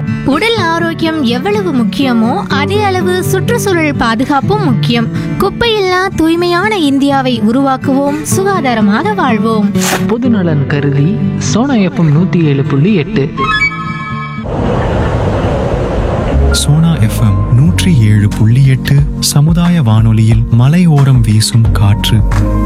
உடல் ஆரோக்கியம் எவ்வளவு முக்கியமோ அதே அளவு சுற்றுச்சூழல் பாதுகாப்பும் முக்கியம் குப்பையில்லா தூய்மையான இந்தியாவை உருவாக்குவோம் சுகாதாரமாக வாழ்வோம் பொதுநலன் கருதி சோனா எஃப்எம் நூற்றி ஏழு புள்ளி எட்டு சோனா எஃப்எம் நூற்றி ஏழு புள்ளி எட்டு சமுதாய வானொலியில் மலையோரம் வீசும் காற்று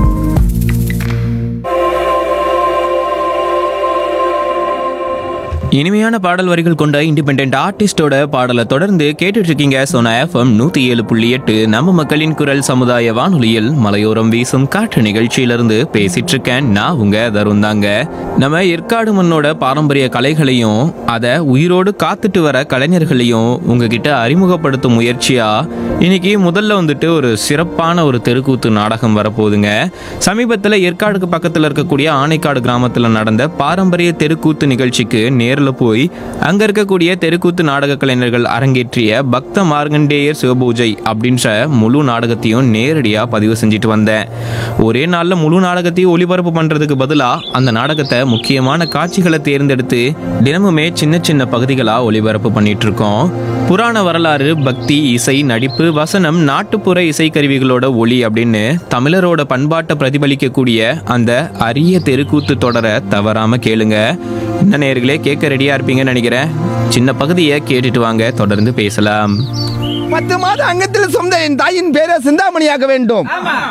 இனிமையான பாடல் வரிகள் கொண்ட இண்டிபெண்ட் ஆர்டிஸ்டோட பாடலை தொடர்ந்து கேட்டுட்டு இருக்கீங்க சோனா எஃப்எம் நூத்தி ஏழு புள்ளி எட்டு நம்ம மக்களின் குரல் சமுதாய வானொலியில் மலையோரம் வீசும் காற்று நிகழ்ச்சியிலிருந்து பேசிட்டு இருக்கேன் நான் உங்க தருண் தாங்க நம்ம ஏற்காடு மண்ணோட பாரம்பரிய கலைகளையும் அதை உயிரோடு காத்துட்டு வர கலைஞர்களையும் உங்ககிட்ட அறிமுகப்படுத்தும் முயற்சியா இன்னைக்கு முதல்ல வந்துட்டு ஒரு சிறப்பான ஒரு தெருக்கூத்து நாடகம் வரப்போகுதுங்க சமீபத்தில் ஏற்காடுக்கு பக்கத்தில் இருக்கக்கூடிய ஆனைக்காடு கிராமத்தில் நடந்த பாரம்பரிய தெருக்கூத்து நிகழ்ச்சிக்கு நேரில் போய் அங்கே இருக்கக்கூடிய தெருக்கூத்து நாடக கலைஞர்கள் அரங்கேற்றிய பக்த மார்கண்டேயர் சிவபூஜை அப்படின்ற முழு நாடகத்தையும் நேரடியாக பதிவு செஞ்சுட்டு வந்தேன் ஒரே நாளில் முழு நாடகத்தையும் ஒளிபரப்பு பண்ணுறதுக்கு பதிலாக அந்த நாடகத்தை முக்கியமான காட்சிகளை தேர்ந்தெடுத்து தினமுமே சின்ன சின்ன பகுதிகளாக ஒளிபரப்பு பண்ணிட்டு இருக்கோம் புராண வரலாறு பக்தி இசை நடிப்பு வசனம் நாட்டுப்புற இசைக்கருவிகளோட ஒளி அப்படின்னு தமிழரோட பண்பாட்டை பிரதிபலிக்கக்கூடிய அந்த அரிய தெருக்கூத்து தொடரை தவறாம கேளுங்க என்ன நேர்களே கேட்க ரெடியா இருப்பீங்கன்னு நினைக்கிறேன் சின்ன பகுதியை கேட்டுட்டு வாங்க தொடர்ந்து பேசலாம் பத்து மாத அங்கத்தில் சொந்த என் தாயின் பேரை சிந்தாமணியாக்க வேண்டும்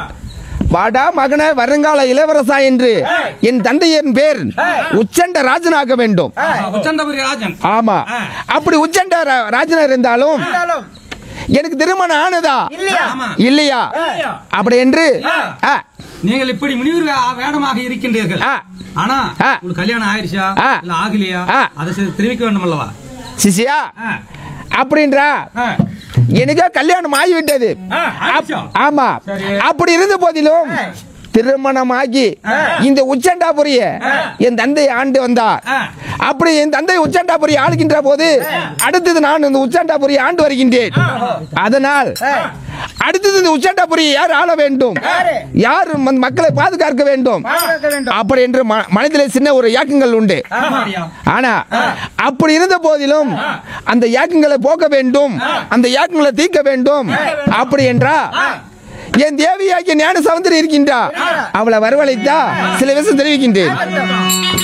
வாடா மகன வருங்கால இளவரசா என்று என் தந்தையின் பேர் உச்சண்ட ராஜனாக வேண்டும் உச்சந்தபுரி ராஜன் ஆமா அப்படி உச்சண்ட ரா- ராஜனா இருந்தாலும் எனக்கு திருமணம் ஆனதா ஆமா. இல்லையா அப்படி என்று ஆ, நீங்கள் இப்படி முனிவர் வே- வேடமாக இருக்கின்றீர்கள் ஆ. ஆனா ஆ. உங்களுக்கு கல்யாணம் ஆயிடுச்சா ஆ. இல்ல ஆகலையா ஆ. அதை சரி தெரிவிக்க வேண்டும் அல்லவா சிசியா ஆ. அப்படின்றா ஆ. எனக்கு கல்யாணம் ஆகிவிட்டது ஆ, ஆயிடுச்சா? அப்- ஆமா சரி. அப்படி இருந்த போதிலும் திருமணமாகி இந்த உச்சண்டாபுரிய என் தந்தை ஆண்டு வந்தார் ஆ. அப்படி என் தந்தை உச்சண்டாபுரி ஆளுகின்ற போது அடுத்தது நான் இந்த உச்சண்டாபுரி ஆண்டு வருகின்றேன் அதனால் அடுத்தது இந்த உச்சண்டாபுரி யார் ஆள வேண்டும் யார் ம- மக்களை பாதுகாக்க வேண்டும் அப்படி என்று ம- மனதிலே சின்ன ஒரு இயக்கங்கள் உண்டு ஆமாடியா. ஆனா அப்படி இருந்த போதிலும் அந்த யாக்கங்களை போக்க வேண்டும் அந்த யாக்கங்களை தீர்க்க வேண்டும் அப்படி என்றா என் தேவியாகிய ஞான சவுந்தரி இருக்கின்றா அவளை வரவழைத்தா சில விஷயம் தெரிவிக்கின்றேன்